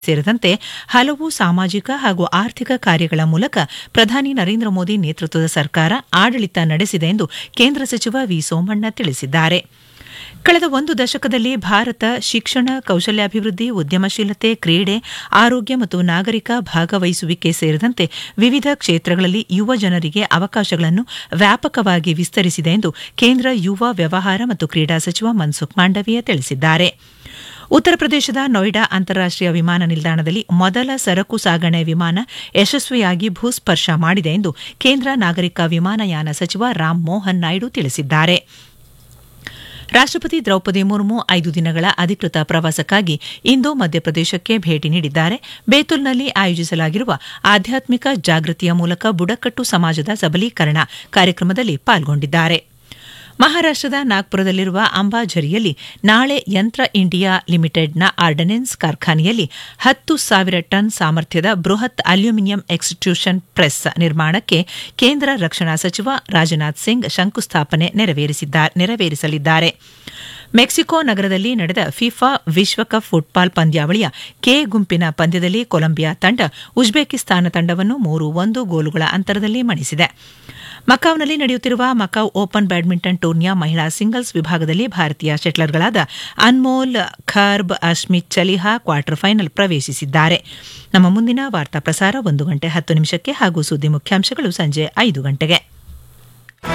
ಸೇರಿದಂತೆ ಹಲವು ಸಾಮಾಜಿಕ ಹಾಗೂ ಆರ್ಥಿಕ ಕಾರ್ಯಗಳ ಮೂಲಕ ಪ್ರಧಾನಿ ನರೇಂದ್ರ ಮೋದಿ ನೇತೃತ್ವದ ಸರ್ಕಾರ ಆಡಳಿತ ನಡೆಸಿದೆ ಎಂದು ಕೇಂದ್ರ ಸಚಿವ ವಿ ಸೋಮಣ್ಣ ತಿಳಿಸಿದ್ದಾರೆ ಕಳೆದ ಒಂದು ದಶಕದಲ್ಲಿ ಭಾರತ ಶಿಕ್ಷಣ ಕೌಶಲ್ಯಾಭಿವೃದ್ಧಿ ಉದ್ಯಮಶೀಲತೆ ಕ್ರೀಡೆ ಆರೋಗ್ಯ ಮತ್ತು ನಾಗರಿಕ ಭಾಗವಹಿಸುವಿಕೆ ಸೇರಿದಂತೆ ವಿವಿಧ ಕ್ಷೇತ್ರಗಳಲ್ಲಿ ಯುವ ಜನರಿಗೆ ಅವಕಾಶಗಳನ್ನು ವ್ಯಾಪಕವಾಗಿ ವಿಸ್ತರಿಸಿದೆ ಎಂದು ಕೇಂದ್ರ ಯುವ ವ್ಯವಹಾರ ಮತ್ತು ಕ್ರೀಡಾ ಸಚಿವ ಮನ್ಸುಖ್ ಮಾಂಡವೀಯ ತಿಳಿಸಿದ್ದಾರೆ ಉತ್ತರ ಪ್ರದೇಶದ ನೋಯ್ಡಾ ಅಂತಾರಾಷ್ಟೀಯ ವಿಮಾನ ನಿಲ್ದಾಣದಲ್ಲಿ ಮೊದಲ ಸರಕು ಸಾಗಣೆ ವಿಮಾನ ಯಶಸ್ವಿಯಾಗಿ ಭೂಸ್ಪರ್ಶ ಮಾಡಿದೆ ಎಂದು ಕೇಂದ್ರ ನಾಗರಿಕ ವಿಮಾನಯಾನ ಸಚಿವ ರಾಮ್ ಮೋಹನ್ ನಾಯ್ಡು ತಿಳಿಸಿದ್ದಾರೆ ರಾಷ್ಟಪತಿ ದ್ರೌಪದಿ ಮುರ್ಮು ಐದು ದಿನಗಳ ಅಧಿಕೃತ ಪ್ರವಾಸಕ್ಕಾಗಿ ಇಂದು ಮಧ್ಯಪ್ರದೇಶಕ್ಕೆ ಭೇಟಿ ನೀಡಿದ್ದಾರೆ ಬೇತುಲ್ನಲ್ಲಿ ಆಯೋಜಿಸಲಾಗಿರುವ ಆಧ್ಯಾತ್ಮಿಕ ಜಾಗೃತಿಯ ಮೂಲಕ ಬುಡಕಟ್ಟು ಸಮಾಜದ ಸಬಲೀಕರಣ ಕಾರ್ಯಕ್ರಮದಲ್ಲಿ ಪಾಲ್ಗೊಂಡಿದ್ದಾರೆ ಮಹಾರಾಷ್ಟದ ನಾಗ್ಪುರದಲ್ಲಿರುವ ಅಂಬಾಝರಿಯಲ್ಲಿ ನಾಳೆ ಯಂತ್ರ ಇಂಡಿಯಾ ಲಿಮಿಟೆಡ್ನ ಆರ್ಡನೆನ್ಸ್ ಕಾರ್ಖಾನೆಯಲ್ಲಿ ಹತ್ತು ಸಾವಿರ ಟನ್ ಸಾಮರ್ಥ್ಯದ ಬೃಹತ್ ಅಲ್ಯೂಮಿನಿಯಂ ಎಕ್ಸ್ಟ್ರೂಷನ್ ಪ್ರೆಸ್ ನಿರ್ಮಾಣಕ್ಕೆ ಕೇಂದ್ರ ರಕ್ಷಣಾ ಸಚಿವ ರಾಜನಾಥ್ ಸಿಂಗ್ ಶಂಕುಸ್ಥಾಪನೆ ನೆರವೇರಿಸಲಿದ್ದಾರೆ ಮೆಕ್ಸಿಕೋ ನಗರದಲ್ಲಿ ನಡೆದ ಫಿಫಾ ವಿಶ್ವಕಪ್ ಫುಟ್ಬಾಲ್ ಪಂದ್ಯಾವಳಿಯ ಕೆ ಗುಂಪಿನ ಪಂದ್ಯದಲ್ಲಿ ಕೊಲಂಬಿಯಾ ತಂಡ ಉಜ್ಬೇಕಿಸ್ತಾನ ತಂಡವನ್ನು ಮೂರು ಒಂದು ಗೋಲುಗಳ ಅಂತರದಲ್ಲಿ ಮಣಿಸಿದೆ ಮಕಾವ್ನಲ್ಲಿ ನಡೆಯುತ್ತಿರುವ ಮಕಾವ್ ಓಪನ್ ಬ್ಯಾಡ್ಮಿಂಟನ್ ಟೂರ್ನಿಯ ಮಹಿಳಾ ಸಿಂಗಲ್ಸ್ ವಿಭಾಗದಲ್ಲಿ ಭಾರತೀಯ ಶೆಟ್ಲರ್ಗಳಾದ ಅನ್ಮೋಲ್ ಖರ್ಬ್ ಅಶ್ಮಿತ್ ಚಲಿಹಾ ಕ್ವಾರ್ಟರ್ ಫೈನಲ್ ಪ್ರವೇಶಿಸಿದ್ದಾರೆ ನಮ್ಮ ಮುಂದಿನ ವಾರ್ತಾ ಪ್ರಸಾರ ಒಂದು ಗಂಟೆ ಹತ್ತು ನಿಮಿಷಕ್ಕೆ ಹಾಗೂ ಸುದ್ದಿ ಮುಖ್ಯಾಂಶಗಳು ಸಂಜೆ ಐದು ಗಂಟೆಗೆ